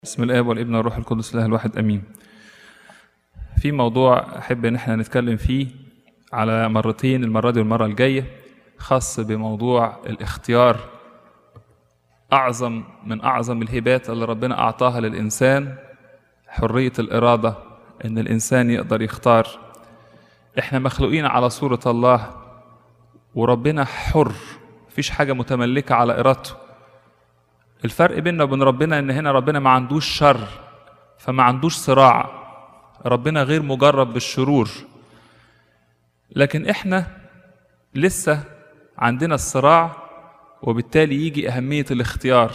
بسم الاب والابن والروح القدس الله الواحد امين في موضوع احب ان احنا نتكلم فيه على مرتين المره دي والمره الجايه خاص بموضوع الاختيار اعظم من اعظم الهبات اللي ربنا اعطاها للانسان حريه الاراده ان الانسان يقدر يختار احنا مخلوقين على صوره الله وربنا حر مفيش حاجه متملكه على ارادته الفرق بيننا وبين ربنا ان هنا ربنا ما عندوش شر فما عندوش صراع ربنا غير مجرب بالشرور لكن احنا لسه عندنا الصراع وبالتالي يجي اهميه الاختيار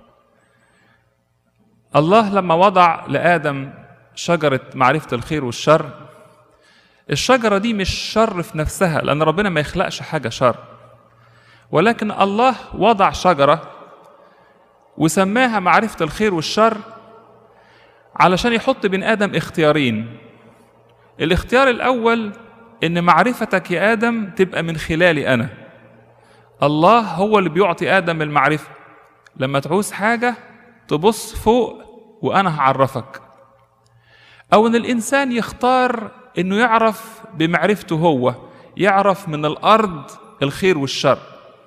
الله لما وضع لادم شجره معرفه الخير والشر الشجره دي مش شر في نفسها لان ربنا ما يخلقش حاجه شر ولكن الله وضع شجره وسماها معرفة الخير والشر علشان يحط بين آدم اختيارين الاختيار الأول إن معرفتك يا آدم تبقى من خلالي أنا الله هو اللي بيعطي آدم المعرفة لما تعوز حاجة تبص فوق وأنا هعرفك أو إن الإنسان يختار إنه يعرف بمعرفته هو يعرف من الأرض الخير والشر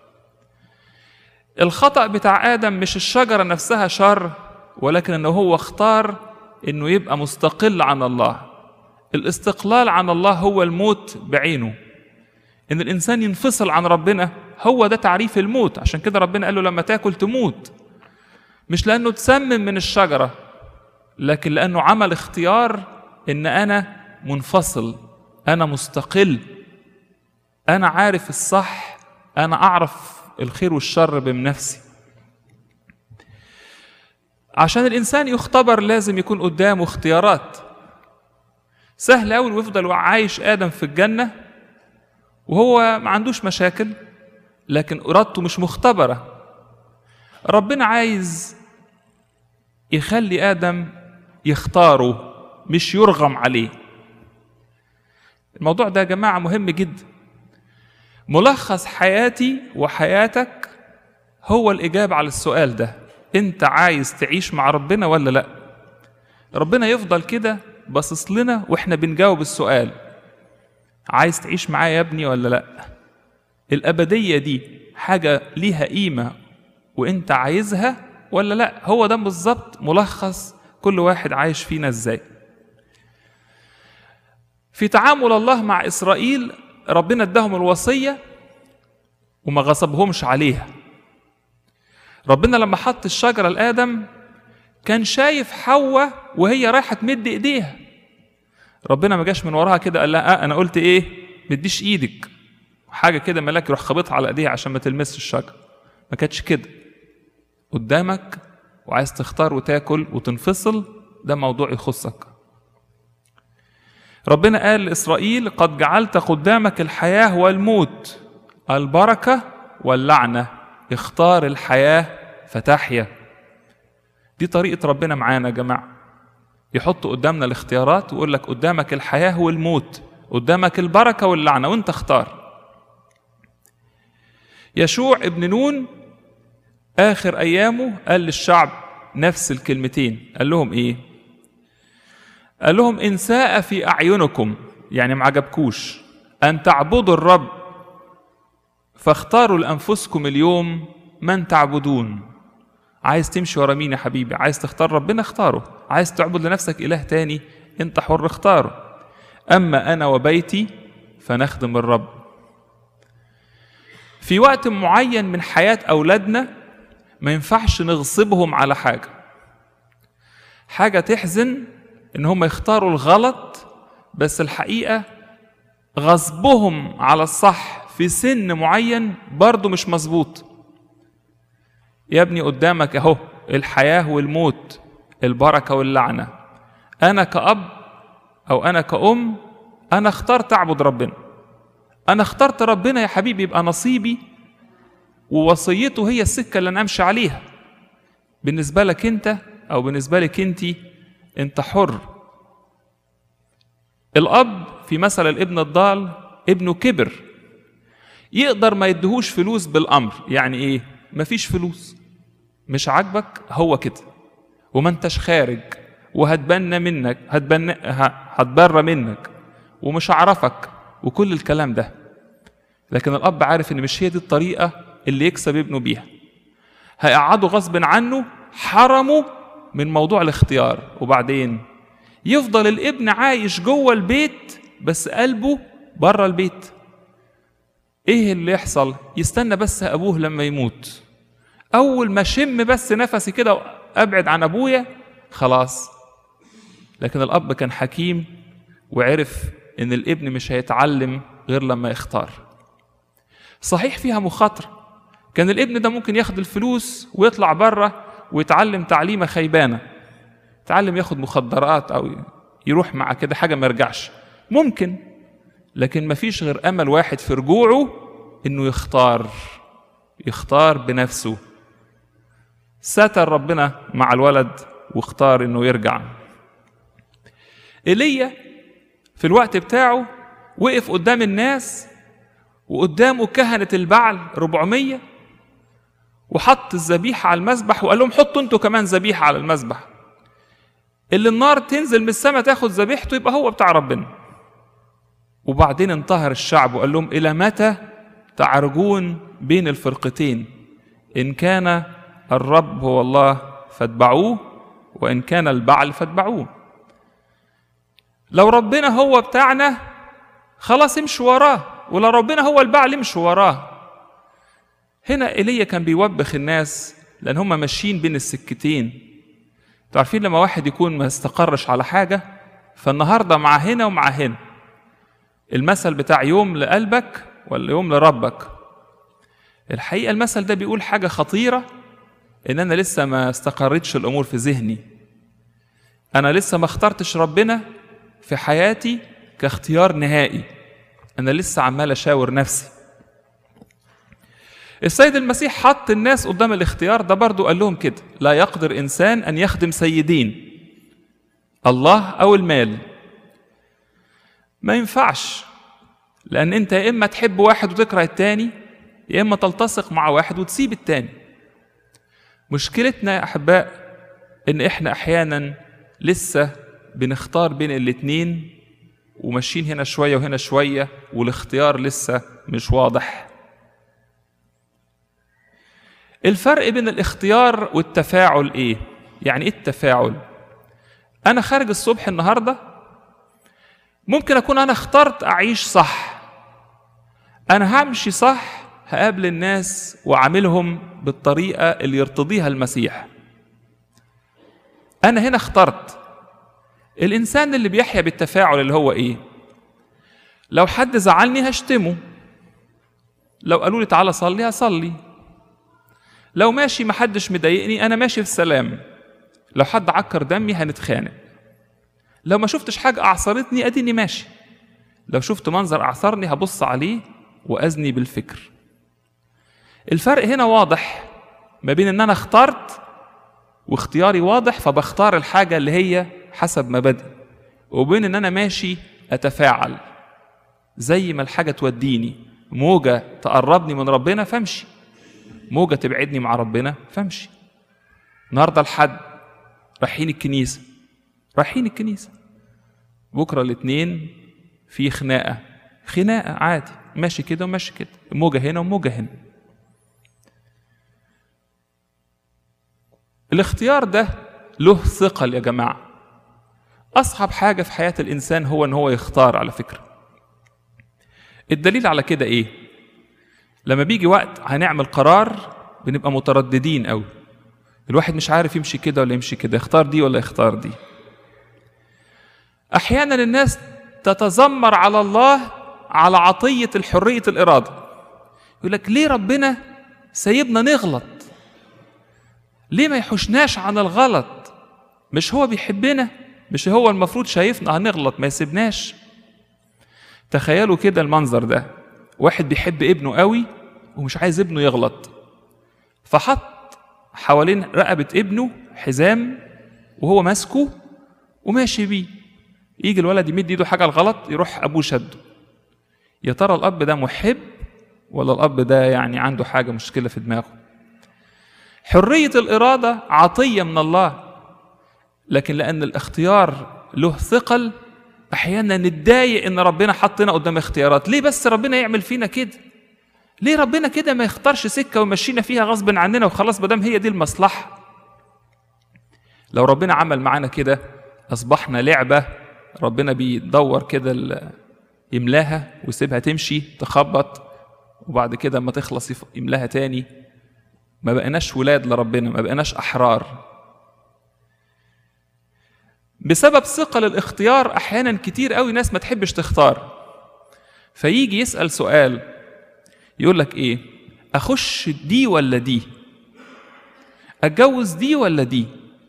الخطأ بتاع آدم مش الشجرة نفسها شر ولكن إنه هو اختار إنه يبقى مستقل عن الله الاستقلال عن الله هو الموت بعينه إن الإنسان ينفصل عن ربنا هو ده تعريف الموت عشان كده ربنا قال له لما تاكل تموت مش لأنه تسمم من الشجرة لكن لأنه عمل اختيار إن أنا منفصل أنا مستقل أنا عارف الصح أنا أعرف الخير والشر بنفسي عشان الانسان يختبر لازم يكون قدامه اختيارات سهل قوي ويفضل عايش ادم في الجنه وهو ما عندوش مشاكل لكن ارادته مش مختبره ربنا عايز يخلي ادم يختاره مش يرغم عليه الموضوع ده يا جماعه مهم جدا ملخص حياتي وحياتك هو الإجابة على السؤال ده أنت عايز تعيش مع ربنا ولا لأ ربنا يفضل كده باصص لنا وإحنا بنجاوب السؤال عايز تعيش معايا يا ابني ولا لأ الأبدية دي حاجة ليها قيمة وأنت عايزها ولا لأ هو ده بالظبط ملخص كل واحد عايش فينا إزاي في تعامل الله مع إسرائيل ربنا اداهم الوصية وما غصبهمش عليها ربنا لما حط الشجرة لآدم كان شايف حواء وهي رايحة تمد إيديها ربنا ما جاش من وراها كده قال لها آه أنا قلت إيه مديش إيدك حاجة كده ملاك يروح خابطها على إيديها عشان ما تلمسش الشجرة ما كانتش كده قدامك وعايز تختار وتاكل وتنفصل ده موضوع يخصك ربنا قال لإسرائيل قد جعلت قدامك الحياة والموت البركة واللعنة اختار الحياة فتحيا دي طريقة ربنا معانا يا جماعة يحط قدامنا الاختيارات ويقول لك قدامك الحياة والموت قدامك البركة واللعنة وانت اختار يشوع ابن نون آخر أيامه قال للشعب نفس الكلمتين قال لهم إيه قال لهم إن ساء في أعينكم يعني ما عجبكوش أن تعبدوا الرب فاختاروا لأنفسكم اليوم من تعبدون عايز تمشي ورا مين يا حبيبي عايز تختار ربنا اختاره عايز تعبد لنفسك إله تاني انت حر اختاره أما أنا وبيتي فنخدم الرب في وقت معين من حياة أولادنا ما ينفعش نغصبهم على حاجة حاجة تحزن ان هم يختاروا الغلط بس الحقيقه غصبهم على الصح في سن معين برضه مش مظبوط يا ابني قدامك اهو الحياه والموت البركه واللعنه انا كاب او انا كأم انا اخترت اعبد ربنا انا اخترت ربنا يا حبيبي يبقى نصيبي ووصيته هي السكه اللي انا امشي عليها بالنسبه لك انت او بالنسبه لك انتي انت حر الاب في مثل الابن الضال ابنه كبر يقدر ما يدهوش فلوس بالامر يعني ايه مفيش فلوس مش عاجبك هو كده وما انتش خارج وهتبنى منك هتبنى هتبرى منك ومش هعرفك وكل الكلام ده لكن الاب عارف ان مش هي دي الطريقه اللي يكسب ابنه بيها هيقعده غصب عنه حرمه من موضوع الاختيار وبعدين يفضل الابن عايش جوه البيت بس قلبه بره البيت ايه اللي يحصل يستنى بس ابوه لما يموت اول ما شم بس نفسي كده ابعد عن ابويا خلاص لكن الاب كان حكيم وعرف ان الابن مش هيتعلم غير لما يختار صحيح فيها مخاطره كان الابن ده ممكن ياخد الفلوس ويطلع بره ويتعلم تعليمه خيبانه يتعلم ياخد مخدرات او يروح مع كده حاجه ما يرجعش ممكن لكن ما فيش غير امل واحد في رجوعه انه يختار يختار بنفسه ستر ربنا مع الولد واختار انه يرجع ايليا في الوقت بتاعه وقف قدام الناس وقدامه كهنة البعل 400 وحط الذبيحة على المذبح وقال لهم حطوا انتوا كمان ذبيحة على المذبح اللي النار تنزل من السماء تاخد ذبيحته يبقى هو بتاع ربنا وبعدين انتهر الشعب وقال لهم إلى متى تعرجون بين الفرقتين إن كان الرب هو الله فاتبعوه وإن كان البعل فاتبعوه لو ربنا هو بتاعنا خلاص امشوا وراه ولو ربنا هو البعل امشوا وراه هنا ايليا كان بيوبخ الناس لان هم ماشيين بين السكتين عارفين لما واحد يكون ما استقرش على حاجه فالنهارده مع هنا ومع هنا المثل بتاع يوم لقلبك ولا يوم لربك الحقيقه المثل ده بيقول حاجه خطيره ان انا لسه ما استقرتش الامور في ذهني انا لسه ما اخترتش ربنا في حياتي كاختيار نهائي انا لسه عمال اشاور نفسي السيد المسيح حط الناس قدام الاختيار ده برضو قال لهم كده لا يقدر انسان ان يخدم سيدين الله او المال ما ينفعش لان انت يا اما تحب واحد وتكره التاني يا اما تلتصق مع واحد وتسيب التاني مشكلتنا يا احباء ان احنا احيانا لسه بنختار بين الاتنين وماشيين هنا شويه وهنا شويه والاختيار لسه مش واضح الفرق بين الاختيار والتفاعل ايه يعني ايه التفاعل انا خارج الصبح النهارده ممكن اكون انا اخترت اعيش صح انا همشي صح هقابل الناس واعاملهم بالطريقه اللي يرتضيها المسيح انا هنا اخترت الانسان اللي بيحيا بالتفاعل اللي هو ايه لو حد زعلني هشتمه لو قالوا لي تعالى صلي هصلي لو ماشي محدش مضايقني انا ماشي في سلام لو حد عكر دمي هنتخانق لو ما شفتش حاجه اعصرتني اديني ماشي لو شفت منظر اعصرني هبص عليه وازني بالفكر الفرق هنا واضح ما بين ان انا اخترت واختياري واضح فبختار الحاجه اللي هي حسب مبادئي وبين ان انا ماشي اتفاعل زي ما الحاجه توديني موجه تقربني من ربنا فامشي موجه تبعدني مع ربنا فامشي النهارده الحد رايحين الكنيسه رايحين الكنيسه بكره الاثنين في خناقه خناقه عادي ماشي كده وماشي كده موجه هنا وموجه هنا الاختيار ده له ثقل يا جماعه اصعب حاجه في حياه الانسان هو ان هو يختار على فكره الدليل على كده ايه لما بيجي وقت هنعمل قرار بنبقى مترددين قوي الواحد مش عارف يمشي كده ولا يمشي كده يختار دي ولا يختار دي احيانا الناس تتذمر على الله على عطيه الحريه الاراده يقول لك ليه ربنا سايبنا نغلط ليه ما يحوشناش عن الغلط مش هو بيحبنا مش هو المفروض شايفنا هنغلط ما يسيبناش تخيلوا كده المنظر ده واحد بيحب ابنه قوي ومش عايز ابنه يغلط فحط حوالين رقبة ابنه حزام وهو ماسكه وماشي بيه يجي الولد يمد ايده حاجة الغلط يروح ابوه شده يا ترى الاب ده محب ولا الاب ده يعني عنده حاجة مشكلة في دماغه حرية الإرادة عطية من الله لكن لأن الاختيار له ثقل أحيانا نتضايق إن ربنا حطنا قدام اختيارات ليه بس ربنا يعمل فينا كده ليه ربنا كده ما يختارش سكة ويمشينا فيها غصب عننا وخلاص مادام هي دي المصلحة لو ربنا عمل معانا كده أصبحنا لعبة ربنا بيدور كده ال- يملاها ويسيبها تمشي تخبط وبعد كده اما تخلص يف- يملاها تاني ما بقيناش ولاد لربنا ما بقيناش أحرار بسبب ثقل الاختيار أحيانا كتير قوي ناس ما تحبش تختار فيجي يسأل سؤال يقول لك إيه أخش دي ولا دي أتجوز دي ولا دي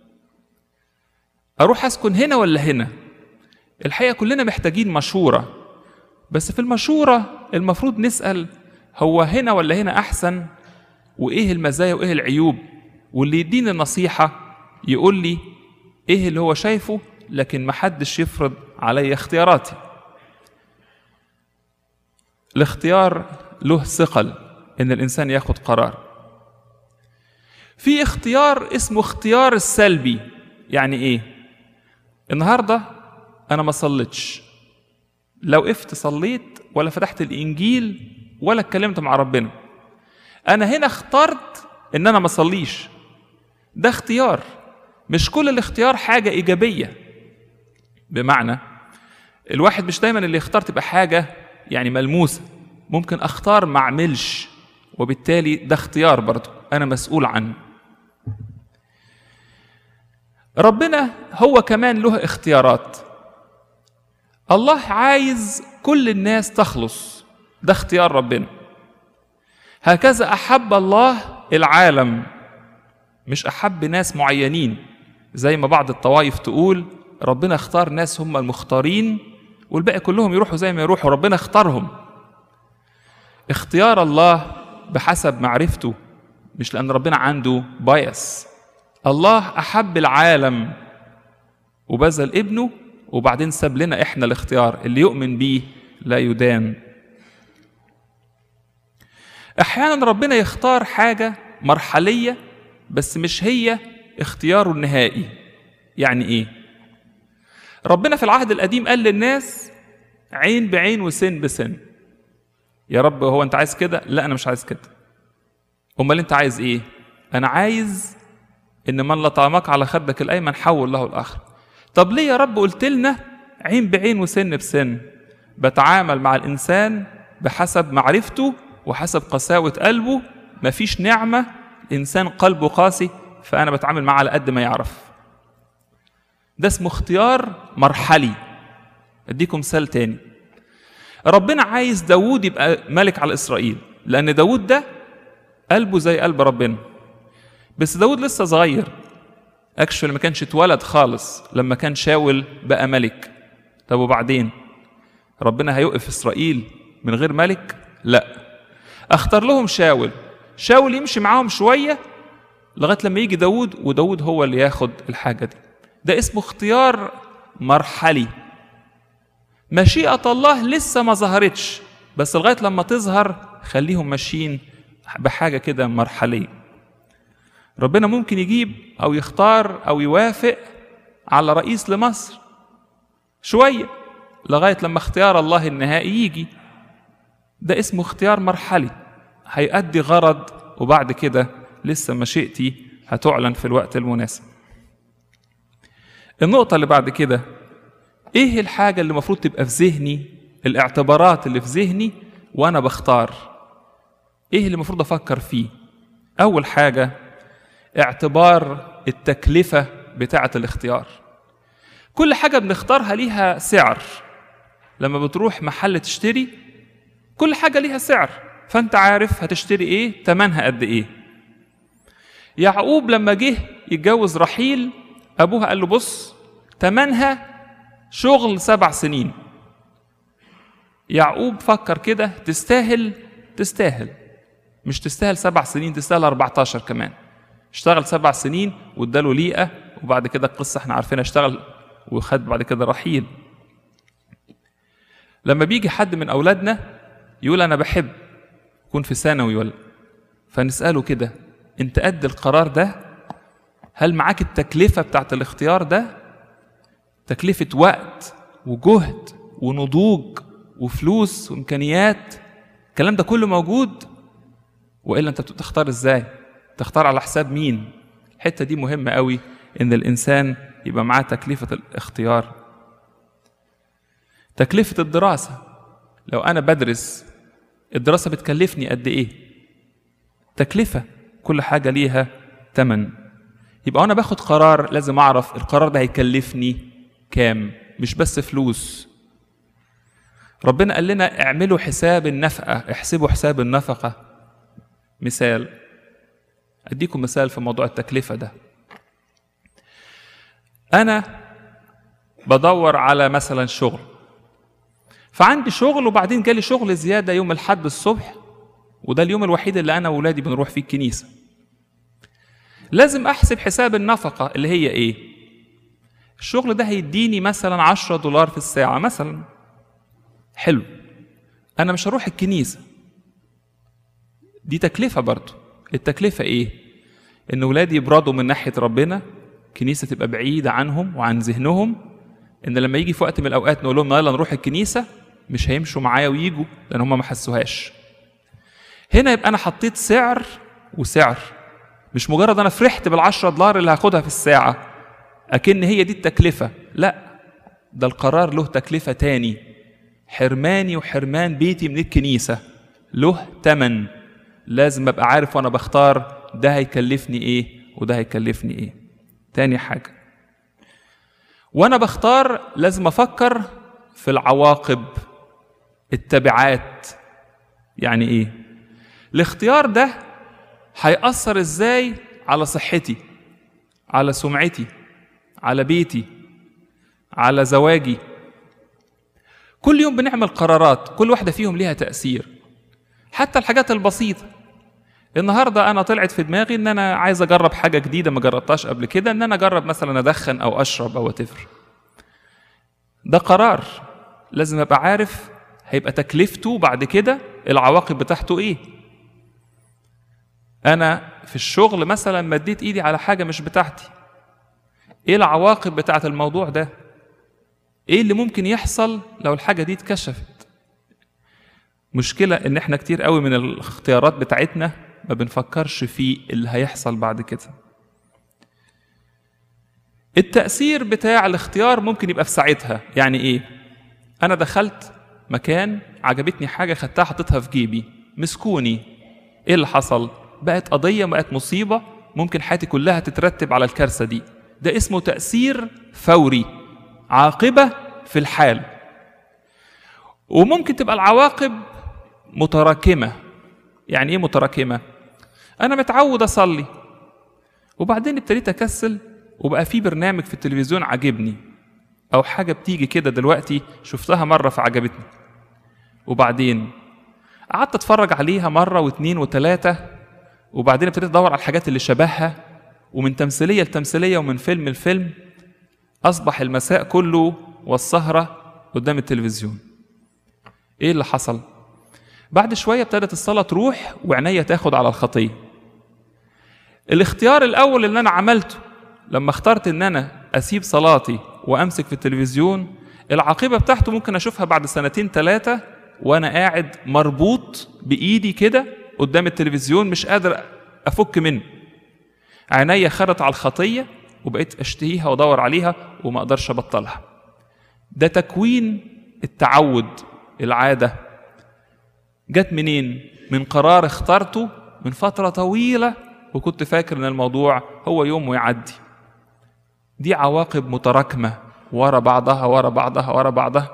أروح أسكن هنا ولا هنا الحقيقة كلنا محتاجين مشورة بس في المشورة المفروض نسأل هو هنا ولا هنا أحسن وإيه المزايا وإيه العيوب واللي يديني النصيحة يقول لي إيه اللي هو شايفه لكن محدش يفرض علي اختياراتي الاختيار له ثقل إن الإنسان ياخد قرار في اختيار اسمه اختيار السلبي يعني إيه النهارده انا ما صليتش لو وقفت صليت ولا فتحت الانجيل ولا اتكلمت مع ربنا انا هنا اخترت ان انا ما اصليش ده اختيار مش كل الاختيار حاجه ايجابيه بمعنى الواحد مش دايما اللي يختار تبقى حاجه يعني ملموسه ممكن اختار ما اعملش وبالتالي ده اختيار برضه انا مسؤول عنه ربنا هو كمان له اختيارات الله عايز كل الناس تخلص ده اختيار ربنا هكذا احب الله العالم مش احب ناس معينين زي ما بعض الطوائف تقول ربنا اختار ناس هم المختارين والباقي كلهم يروحوا زي ما يروحوا ربنا اختارهم اختيار الله بحسب معرفته مش لان ربنا عنده بايس الله احب العالم وبذل ابنه وبعدين ساب لنا احنا الاختيار اللي يؤمن بيه لا يدان احيانا ربنا يختار حاجه مرحليه بس مش هي اختياره النهائي يعني ايه ربنا في العهد القديم قال للناس عين بعين وسن بسن يا رب هو انت عايز كده لا انا مش عايز كده امال انت عايز ايه انا عايز ان من لطعمك على خدك الايمن حول له الاخر طب ليه يا رب قلت لنا عين بعين وسن بسن بتعامل مع الانسان بحسب معرفته وحسب قساوه قلبه مفيش نعمه انسان قلبه قاسي فانا بتعامل معاه على قد ما يعرف ده اسمه اختيار مرحلي اديكم مثال تاني ربنا عايز داوود يبقى ملك على اسرائيل لان داوود ده قلبه زي قلب ربنا بس داود لسه صغير اكشن ما كانش اتولد خالص لما كان شاول بقى ملك طب وبعدين ربنا هيوقف اسرائيل من غير ملك لا اختار لهم شاول شاول يمشي معاهم شويه لغايه لما يجي داود وداود هو اللي ياخد الحاجه دي ده اسمه اختيار مرحلي مشيئه الله لسه ما ظهرتش بس لغايه لما تظهر خليهم ماشيين بحاجه كده مرحليه ربنا ممكن يجيب او يختار او يوافق على رئيس لمصر شويه لغايه لما اختيار الله النهائي يجي ده اسمه اختيار مرحلي هيأدي غرض وبعد كده لسه مشيئتي هتعلن في الوقت المناسب النقطة اللي بعد كده ايه الحاجة اللي المفروض تبقى في ذهني الاعتبارات اللي في ذهني وانا بختار ايه اللي المفروض افكر فيه اول حاجة اعتبار التكلفة بتاعة الاختيار كل حاجة بنختارها ليها سعر لما بتروح محل تشتري كل حاجة ليها سعر فأنت عارف هتشتري إيه تمنها قد إيه يعقوب لما جه يتجوز رحيل أبوها قال له بص تمنها شغل سبع سنين يعقوب فكر كده تستاهل تستاهل مش تستاهل سبع سنين تستاهل 14 كمان اشتغل سبع سنين واداله ليئة وبعد كده القصة احنا عارفينها اشتغل وخد بعد كده رحيل لما بيجي حد من أولادنا يقول أنا بحب يكون في ثانوي ولا فنسأله كده أنت قد القرار ده هل معاك التكلفة بتاعت الاختيار ده تكلفة وقت وجهد ونضوج وفلوس وإمكانيات الكلام ده كله موجود وإلا أنت بتختار إزاي تختار على حساب مين الحتة دي مهمة قوي إن الإنسان يبقى معاه تكلفة الاختيار تكلفة الدراسة لو أنا بدرس الدراسة بتكلفني قد إيه تكلفة كل حاجة ليها تمن يبقى أنا باخد قرار لازم أعرف القرار ده هيكلفني كام مش بس فلوس ربنا قال لنا اعملوا حساب النفقة احسبوا حساب النفقة مثال أديكم مثال في موضوع التكلفة ده أنا بدور على مثلا شغل فعندي شغل وبعدين جالي شغل زيادة يوم الحد الصبح وده اليوم الوحيد اللي أنا وولادي بنروح فيه الكنيسة لازم أحسب حساب النفقة اللي هي إيه الشغل ده هيديني مثلا عشرة دولار في الساعة مثلا حلو أنا مش هروح الكنيسة دي تكلفة برضو التكلفة إيه إن ولادي يبردوا من ناحية ربنا كنيسة تبقى بعيدة عنهم وعن ذهنهم إن لما يجي في وقت من الأوقات نقول لهم يلا نروح الكنيسة مش هيمشوا معايا ويجوا لأن هم ما حسوهاش هنا يبقى أنا حطيت سعر وسعر مش مجرد أنا فرحت بالعشرة دولار اللي هاخدها في الساعة أكن هي دي التكلفة لا ده القرار له تكلفة تاني حرماني وحرمان بيتي من الكنيسة له تمن لازم أبقى عارف وأنا بختار ده هيكلفني إيه وده هيكلفني إيه تاني حاجة وأنا بختار لازم أفكر في العواقب التبعات يعني إيه الاختيار ده هيأثر إزاي على صحتي على سمعتي على بيتي على زواجي كل يوم بنعمل قرارات كل واحدة فيهم ليها تأثير حتى الحاجات البسيطة النهاردة أنا طلعت في دماغي إن أنا عايز أجرب حاجة جديدة ما جربتهاش قبل كده إن أنا أجرب مثلا أدخن أو أشرب أو أتفر ده قرار لازم أبقى عارف هيبقى تكلفته بعد كده العواقب بتاعته إيه أنا في الشغل مثلا مديت إيدي على حاجة مش بتاعتي إيه العواقب بتاعت الموضوع ده ايه اللي ممكن يحصل لو الحاجه دي اتكشفت مشكله ان احنا كتير قوي من الاختيارات بتاعتنا ما بنفكرش في اللي هيحصل بعد كده التاثير بتاع الاختيار ممكن يبقى في ساعتها يعني ايه انا دخلت مكان عجبتني حاجه خدتها حطيتها في جيبي مسكوني ايه اللي حصل بقت قضيه بقت مصيبه ممكن حياتي كلها تترتب على الكارثه دي ده اسمه تاثير فوري عاقبة في الحال وممكن تبقى العواقب متراكمة يعني ايه متراكمة انا متعود اصلي وبعدين ابتديت اكسل وبقى في برنامج في التلفزيون عاجبني او حاجة بتيجي كده دلوقتي شفتها مرة فعجبتني وبعدين قعدت اتفرج عليها مرة واثنين وثلاثة وبعدين ابتديت ادور على الحاجات اللي شبهها ومن تمثيلية لتمثيلية ومن فيلم لفيلم أصبح المساء كله والسهرة قدام التلفزيون إيه اللي حصل؟ بعد شوية ابتدت الصلاة تروح وعناية تاخد على الخطية الاختيار الأول اللي أنا عملته لما اخترت إن أنا أسيب صلاتي وأمسك في التلفزيون العاقبة بتاعته ممكن أشوفها بعد سنتين ثلاثة وأنا قاعد مربوط بإيدي كده قدام التلفزيون مش قادر أفك منه عينيا خدت على الخطية وبقيت اشتهيها وادور عليها وما اقدرش ابطلها ده تكوين التعود العاده جت منين من قرار اخترته من فتره طويله وكنت فاكر ان الموضوع هو يوم ويعدي دي عواقب متراكمه ورا بعضها ورا بعضها ورا بعضها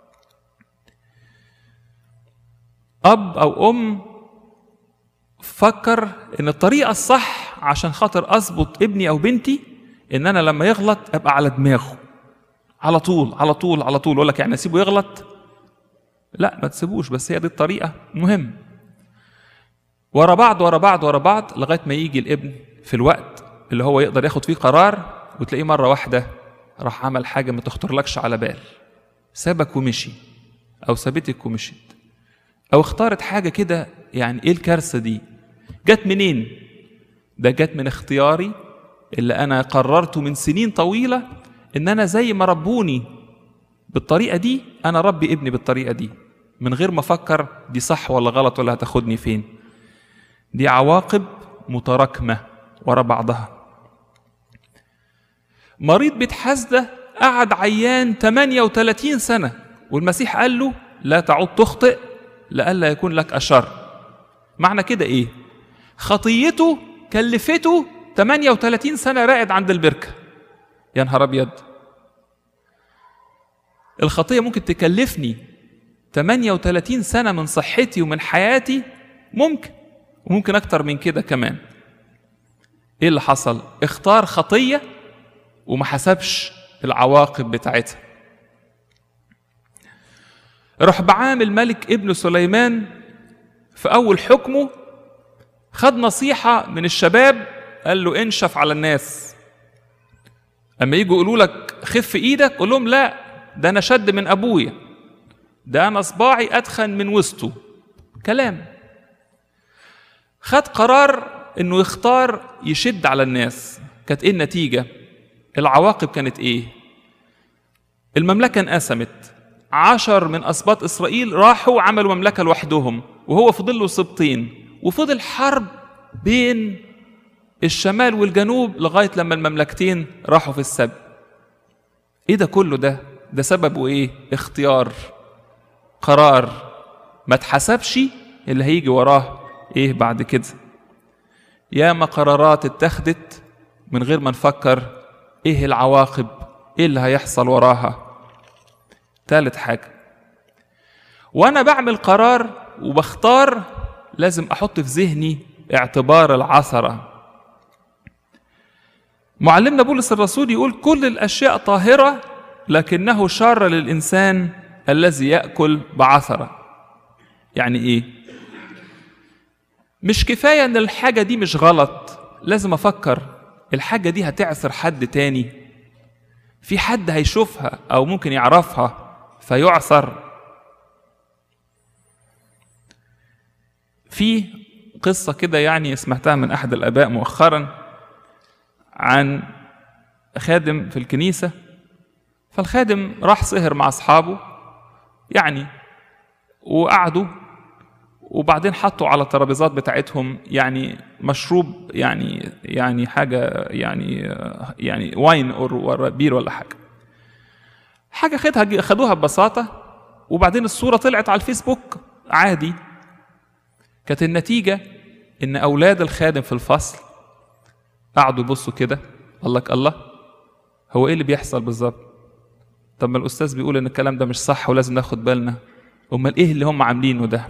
اب او ام فكر ان الطريقه الصح عشان خاطر اظبط ابني او بنتي ان انا لما يغلط ابقى على دماغه على طول على طول على طول اقول لك يعني اسيبه يغلط لا ما تسيبوش بس هي دي الطريقه مهم ورا بعض ورا بعض ورا بعض لغايه ما يجي الابن في الوقت اللي هو يقدر ياخد فيه قرار وتلاقيه مره واحده راح عمل حاجه ما تخطرلكش على بال سابك ومشي او سابتك ومشيت او اختارت حاجه كده يعني ايه الكارثه دي جت منين ده جت من اختياري اللي انا قررته من سنين طويله ان انا زي ما ربوني بالطريقه دي انا ربي ابني بالطريقه دي من غير ما افكر دي صح ولا غلط ولا هتاخدني فين دي عواقب متراكمه ورا بعضها مريض بيت حسده قعد عيان 38 سنه والمسيح قال له لا تعد تخطئ لئلا يكون لك اشر معنى كده ايه خطيته كلفته 38 سنه راقد عند البركه يا نهار ابيض الخطيه ممكن تكلفني 38 سنه من صحتي ومن حياتي ممكن وممكن اكتر من كده كمان ايه اللي حصل اختار خطيه وما حسبش العواقب بتاعتها رحبعام الملك ابن سليمان في اول حكمه خد نصيحه من الشباب قال له انشف على الناس اما يجوا يقولوا لك خف ايدك قول لهم لا ده انا شد من ابويا ده انا صباعي اتخن من وسطه كلام خد قرار انه يختار يشد على الناس كانت ايه النتيجه العواقب كانت ايه المملكه انقسمت عشر من اسباط اسرائيل راحوا وعملوا مملكه لوحدهم وهو فضل له سبطين وفضل حرب بين الشمال والجنوب لغايه لما المملكتين راحوا في السبت ايه ده كله ده ده سببه ايه اختيار قرار ما اتحسبش اللي هيجي وراه ايه بعد كده ياما قرارات اتخذت من غير ما نفكر ايه العواقب ايه اللي هيحصل وراها ثالث حاجه وانا بعمل قرار وبختار لازم احط في ذهني اعتبار العثره معلمنا بولس الرسول يقول كل الاشياء طاهره لكنه شر للانسان الذي ياكل بعثره يعني ايه مش كفايه ان الحاجه دي مش غلط لازم افكر الحاجه دي هتعثر حد تاني في حد هيشوفها او ممكن يعرفها فيعثر في قصة كده يعني سمعتها من أحد الآباء مؤخرا عن خادم في الكنيسة فالخادم راح سهر مع أصحابه يعني وقعدوا وبعدين حطوا على الترابيزات بتاعتهم يعني مشروب يعني يعني حاجة يعني يعني واين أو بير ولا حاجة حاجة خدها خدوها ببساطة وبعدين الصورة طلعت على الفيسبوك عادي كانت النتيجة إن أولاد الخادم في الفصل قعدوا يبصوا كده قال لك الله هو إيه اللي بيحصل بالظبط؟ طب ما الأستاذ بيقول إن الكلام ده مش صح ولازم ناخد بالنا أمال إيه اللي هم عاملينه ده؟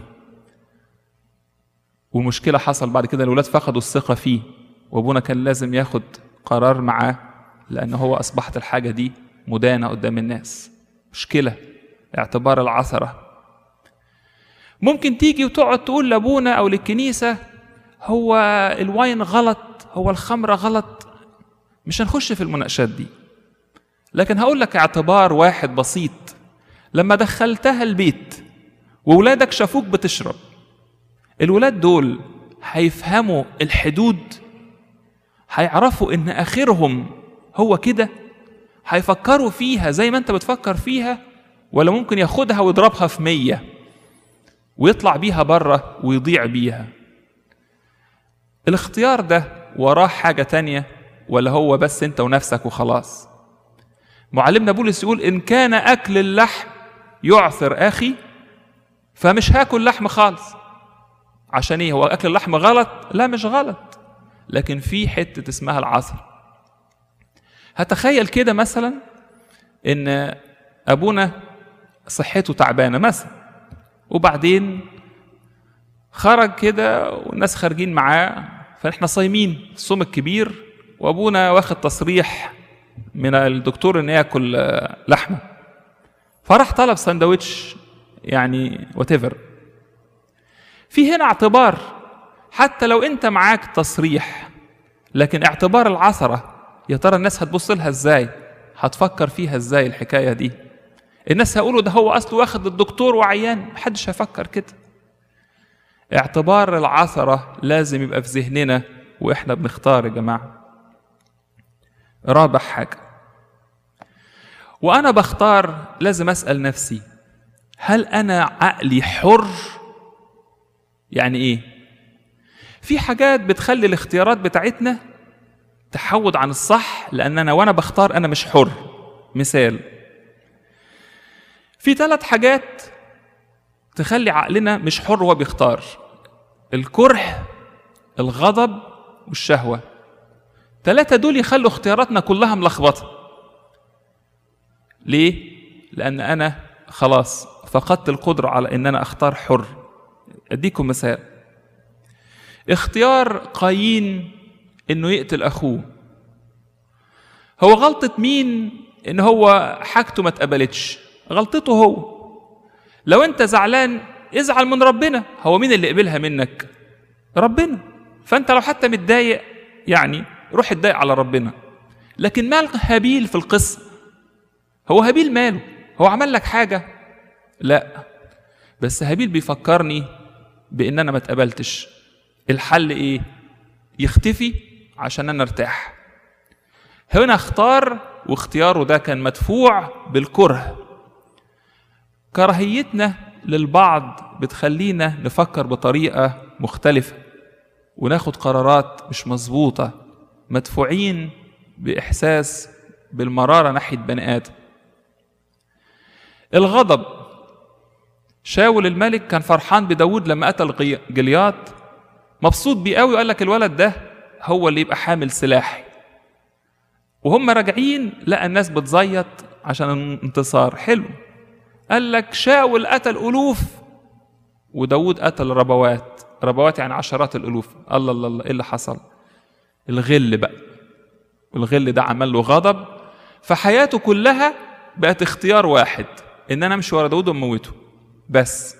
ومشكلة حصل بعد كده الولاد فقدوا الثقة فيه وأبونا كان لازم ياخد قرار معاه لأن هو أصبحت الحاجة دي مدانة قدام الناس مشكلة اعتبار العثرة ممكن تيجي وتقعد تقول لابونا او للكنيسه هو الواين غلط هو الخمره غلط مش هنخش في المناقشات دي لكن هقول لك اعتبار واحد بسيط لما دخلتها البيت وولادك شافوك بتشرب الولاد دول هيفهموا الحدود هيعرفوا ان اخرهم هو كده هيفكروا فيها زي ما انت بتفكر فيها ولا ممكن ياخدها ويضربها في مية ويطلع بيها بره ويضيع بيها الاختيار ده وراه حاجة تانية ولا هو بس انت ونفسك وخلاص معلمنا بولس يقول ان كان اكل اللحم يعثر اخي فمش هاكل لحم خالص عشان ايه هو اكل اللحم غلط لا مش غلط لكن في حتة اسمها العصر هتخيل كده مثلا ان ابونا صحته تعبانه مثلا وبعدين خرج كده والناس خارجين معاه فاحنا صايمين الصوم الكبير وابونا واخد تصريح من الدكتور ان ياكل لحمه فراح طلب سندوتش يعني وات في هنا اعتبار حتى لو انت معاك تصريح لكن اعتبار العثره يا ترى الناس هتبص لها ازاي هتفكر فيها ازاي الحكايه دي الناس هيقولوا ده هو اصله واخد الدكتور وعيان محدش هيفكر كده اعتبار العثرة لازم يبقى في ذهننا واحنا بنختار يا جماعة رابح حاجة وأنا بختار لازم أسأل نفسي هل أنا عقلي حر؟ يعني إيه؟ في حاجات بتخلي الاختيارات بتاعتنا تحود عن الصح لأن أنا وأنا بختار أنا مش حر مثال في ثلاث حاجات تخلي عقلنا مش حر وهو بيختار الكره الغضب والشهوة ثلاثة دول يخلوا اختياراتنا كلها ملخبطة ليه؟ لأن أنا خلاص فقدت القدرة على إن أنا أختار حر أديكم مثال اختيار قايين إنه يقتل أخوه هو غلطة مين إن هو حاجته ما اتقبلتش غلطته هو لو أنت زعلان ازعل من ربنا هو مين اللي قبلها منك ربنا فأنت لو حتى متضايق يعني روح اتضايق على ربنا لكن مال هابيل في القصة هو هابيل ماله هو عمل لك حاجة لا بس هابيل بيفكرني بان انا ما اتقبلتش الحل ايه يختفي عشان انا ارتاح هنا اختار واختياره ده كان مدفوع بالكره كراهيتنا للبعض بتخلينا نفكر بطريقة مختلفة وناخد قرارات مش مظبوطة مدفوعين بإحساس بالمرارة ناحية بني آدم الغضب شاول الملك كان فرحان بداود لما قتل جليات مبسوط بيه قوي وقال لك الولد ده هو اللي يبقى حامل سلاح وهم راجعين لقى الناس بتزيط عشان الانتصار حلو قال لك شاول قتل ألوف وداود قتل ربوات ربوات يعني عشرات الألوف الله الله الله إيه اللي حصل الغل بقى الغل ده عمل له غضب فحياته كلها بقت اختيار واحد ان انا امشي ورا داود واموته بس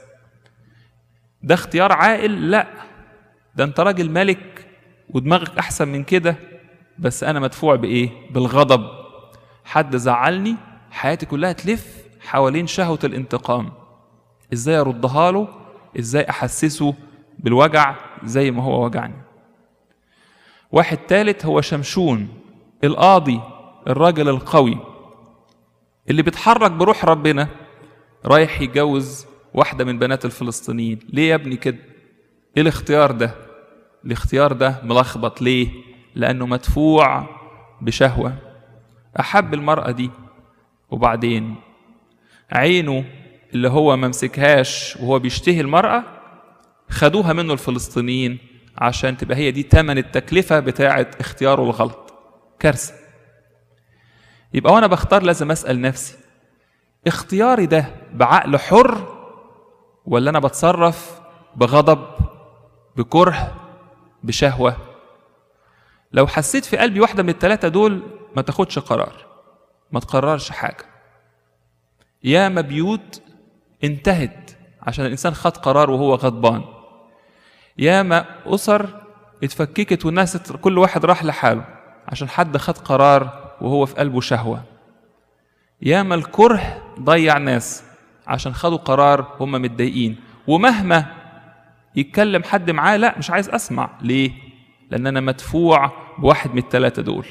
ده اختيار عاقل لا ده انت راجل ملك ودماغك احسن من كده بس انا مدفوع بايه بالغضب حد زعلني حياتي كلها تلف حوالين شهوة الانتقام ازاي اردها له ازاي احسسه بالوجع زي ما هو وجعني واحد تالت هو شمشون القاضي الراجل القوي اللي بيتحرك بروح ربنا رايح يتجوز واحدة من بنات الفلسطينيين ليه يا ابني كده ايه الاختيار ده الاختيار ده ملخبط ليه لانه مدفوع بشهوة احب المرأة دي وبعدين عينه اللي هو ما مسكهاش وهو بيشتهي المرأة خدوها منه الفلسطينيين عشان تبقى هي دي تمن التكلفة بتاعة اختياره الغلط كارثة يبقى وانا بختار لازم اسال نفسي اختياري ده بعقل حر ولا انا بتصرف بغضب بكره بشهوه لو حسيت في قلبي واحده من الثلاثه دول ما تاخدش قرار ما تقررش حاجه ياما بيوت انتهت عشان الانسان خد قرار وهو غضبان ياما اسر اتفككت والناس كل واحد راح لحاله عشان حد خد قرار وهو في قلبه شهوة ياما الكره ضيع ناس عشان خدوا قرار هم متضايقين ومهما يتكلم حد معاه لا مش عايز اسمع ليه لان انا مدفوع بواحد من الثلاثه دول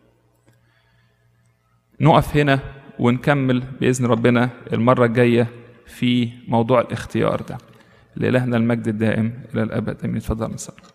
نقف هنا ونكمل باذن ربنا المره الجايه في موضوع الاختيار ده لإلهنا المجد الدائم الى الابد امين اتفضل نصلي